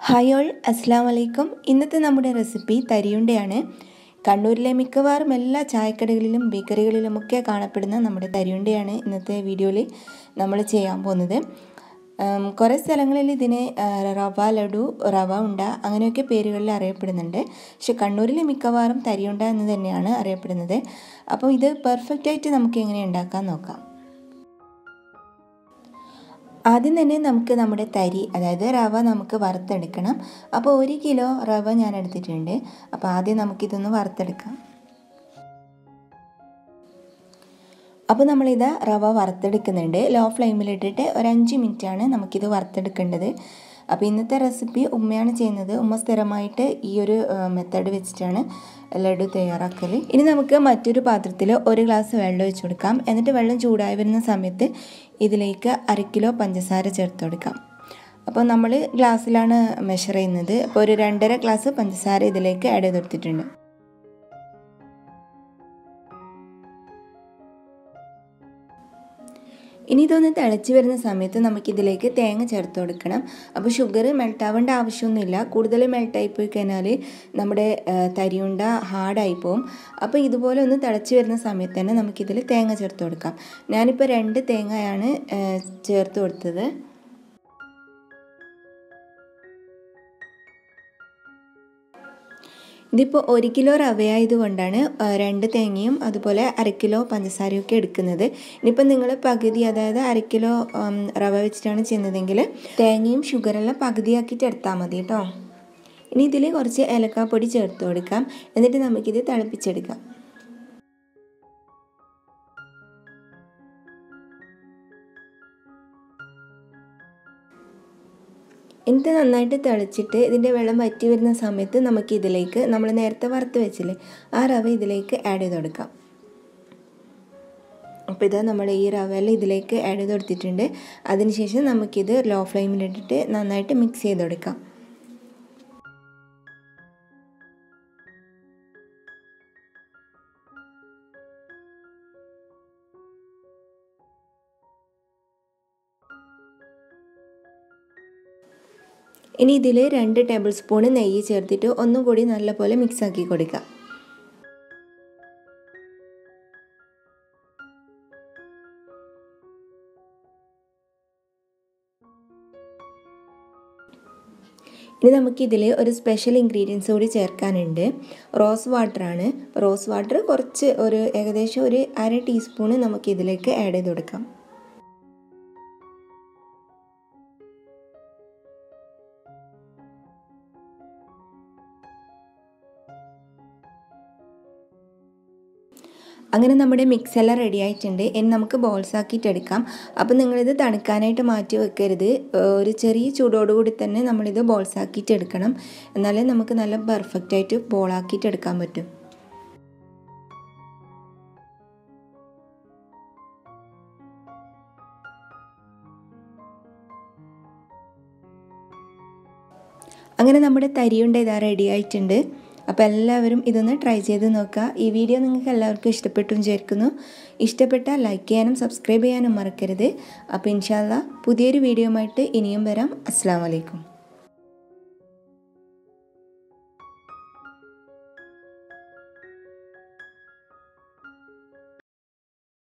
hi all അസ്സാം വലൈക്കും ഇന്നത്തെ നമ്മുടെ റെസിപ്പി തരിയുണ്ടയാണ് കണ്ണൂരിലെ മിക്കവാറും എല്ലാ ചായക്കടകളിലും ബേക്കറികളിലുമൊക്കെ കാണപ്പെടുന്ന നമ്മുടെ തരിയുണ്ടയാണ് ഇന്നത്തെ വീഡിയോയിൽ നമ്മൾ ചെയ്യാൻ പോകുന്നത് ഉം, കുറേ സ്ഥലങ്ങളിൽ ഇതിനെ ആ, റവ ലഡു റവ ഉണ്ട അങ്ങനെയൊക്കെ പേരുകളിൽ അറിയപ്പെടുന്നുണ്ട് പക്ഷെ കണ്ണൂരിൽ മിക്കവാറും തരിയുണ്ട എന്ന് തന്നെയാണ് അറിയപ്പെടുന്നത് അപ്പോൾ ഇത് പെർഫെക്റ്റ് ആയിട്ട് നമുക്ക് എങ്ങനെ ഉണ്ടാക്കാൻ നോക്കാം ആദ്യം തന്നെ നമുക്ക് നമ്മുടെ തരി അതായത് റവ നമുക്ക് വറുത്തെടുക്കണം അപ്പോൾ ഒരു കിലോ റവ ഞാൻ എടുത്തിട്ടുണ്ട് അപ്പോൾ ആദ്യം നമുക്കിതൊന്ന് വറുത്തെടുക്കാം അപ്പോൾ നമ്മളിത് റവ വറുത്തെടുക്കുന്നുണ്ട് ലോ ഫ്ലെയിമിലിട്ടിട്ട് ഒരു അഞ്ച് മിനിറ്റാണ് നമുക്കിത് വറുത്തെടുക്കേണ്ടത് അപ്പോൾ ഇന്നത്തെ റെസിപ്പി ഉമ്മയാണ് ചെയ്യുന്നത് ഉമ്മ സ്ഥിരമായിട്ട് ഈ ഒരു മെത്തേഡ് വെച്ചിട്ടാണ് ലഡു തയ്യാറാക്കൽ ഇനി നമുക്ക് മറ്റൊരു പാത്രത്തിൽ ഒരു ഗ്ലാസ് വെള്ളം ഒഴിച്ചു കൊടുക്കാം എന്നിട്ട് വെള്ളം ചൂടായി വരുന്ന സമയത്ത് ഇതിലേക്ക് അര കിലോ പഞ്ചസാര ചേർത്ത് കൊടുക്കാം അപ്പോൾ നമ്മൾ ഗ്ലാസ്സിലാണ് മെഷർ ചെയ്യുന്നത് അപ്പോൾ ഒരു രണ്ടര ഗ്ലാസ് പഞ്ചസാര ഇതിലേക്ക് ആഡ് ചെയ്ത് കൊടുത്തിട്ടുണ്ട് ഇനി ഇതൊന്ന് തിളച്ച് വരുന്ന സമയത്ത് നമുക്കിതിലേക്ക് തേങ്ങ ചേർത്ത് കൊടുക്കണം അപ്പോൾ ഷുഗർ മെൽട്ടാവേണ്ട ആവശ്യമൊന്നുമില്ല കൂടുതൽ മെൽട്ടായി പോയി കഴിഞ്ഞാൽ നമ്മുടെ തരിയുണ്ട ഹാർഡായി പോവും അപ്പോൾ ഇതുപോലെ ഒന്ന് തിളച്ച് വരുന്ന സമയത്ത് തന്നെ നമുക്കിതിൽ തേങ്ങ ചേർത്ത് കൊടുക്കാം ഞാനിപ്പോൾ രണ്ട് തേങ്ങയാണ് ചേർത്ത് കൊടുത്തത് ഇതിപ്പോൾ ഒരു കിലോ റവയായതുകൊണ്ടാണ് രണ്ട് തേങ്ങയും അതുപോലെ അര കിലോ പഞ്ചസാരയൊക്കെ എടുക്കുന്നത് ഇനിയിപ്പോൾ നിങ്ങൾ പകുതി അതായത് അര കിലോ റവ വെച്ചിട്ടാണ് ചെയ്യുന്നതെങ്കിൽ തേങ്ങയും ഷുഗറെല്ലാം പകുതിയാക്കിയിട്ട് എടുത്താൽ മതി കേട്ടോ ഇനി ഇതിൽ കുറച്ച് ഏലക്കാപ്പൊടി ചേർത്ത് കൊടുക്കാം എന്നിട്ട് നമുക്കിത് തിളപ്പിച്ചെടുക്കാം എന്നിട്ട് നന്നായിട്ട് തിളച്ചിട്ട് ഇതിൻ്റെ വെള്ളം വറ്റി വരുന്ന സമയത്ത് നമുക്ക് ഇതിലേക്ക് നമ്മൾ നേരത്തെ വറുത്ത് വെച്ചില്ലേ ആ റവ ഇതിലേക്ക് ആഡ് ചെയ്ത് കൊടുക്കാം അപ്പോൾ ഇത് നമ്മൾ ഈ റവയിൽ ഇതിലേക്ക് ആഡ് ചെയ്ത് കൊടുത്തിട്ടുണ്ട് അതിനുശേഷം നമുക്കിത് ലോ ഫ്ലെയിമിലിട്ടിട്ട് നന്നായിട്ട് മിക്സ് ചെയ്ത് കൊടുക്കാം ഇനി ഇതിൽ രണ്ട് ടേബിൾ സ്പൂൺ നെയ്യ് ചേർത്തിട്ട് ഒന്നുകൂടി നല്ലപോലെ മിക്സ് ആക്കി കൊടുക്കാം ഇനി നമുക്കിതിൽ ഒരു സ്പെഷ്യൽ ഇൻഗ്രീഡിയൻസ് കൂടി ചേർക്കാനുണ്ട് റോസ് വാട്ടറാണ് റോസ് വാട്ടർ കുറച്ച് ഒരു ഏകദേശം ഒരു അര ടീസ്പൂണ് നമുക്കിതിലേക്ക് ആഡ് ചെയ്ത് കൊടുക്കാം അങ്ങനെ നമ്മുടെ മിക്സ് എല്ലാം റെഡി ആയിട്ടുണ്ട് ഇനി നമുക്ക് ബോൾസ് ആക്കിയിട്ട് എടുക്കാം അപ്പോൾ നിങ്ങളിത് തണുക്കാനായിട്ട് മാറ്റി വെക്കരുത് ഒരു ചെറിയ ചൂടോടുകൂടി തന്നെ നമ്മളിത് ബോൾസ് ആക്കിയിട്ട് എടുക്കണം എന്നാലേ നമുക്ക് നല്ല പെർഫെക്റ്റ് ആയിട്ട് ബോളാക്കിയിട്ട് എടുക്കാൻ പറ്റും അങ്ങനെ നമ്മുടെ തരിയുണ്ട ഇതാ റെഡി ആയിട്ടുണ്ട് അപ്പോൾ എല്ലാവരും ഇതൊന്ന് ട്രൈ ചെയ്ത് നോക്കുക ഈ വീഡിയോ നിങ്ങൾക്ക് എല്ലാവർക്കും ഇഷ്ടപ്പെട്ടു വിചാരിക്കുന്നു ഇഷ്ടപ്പെട്ടാൽ ലൈക്ക് ചെയ്യാനും സബ്സ്ക്രൈബ് ചെയ്യാനും മറക്കരുത് അപ്പോൾ ഇൻഷാല്ല പുതിയൊരു വീഡിയോ ആയിട്ട് ഇനിയും വരാം അസ്സാം വലൈക്കും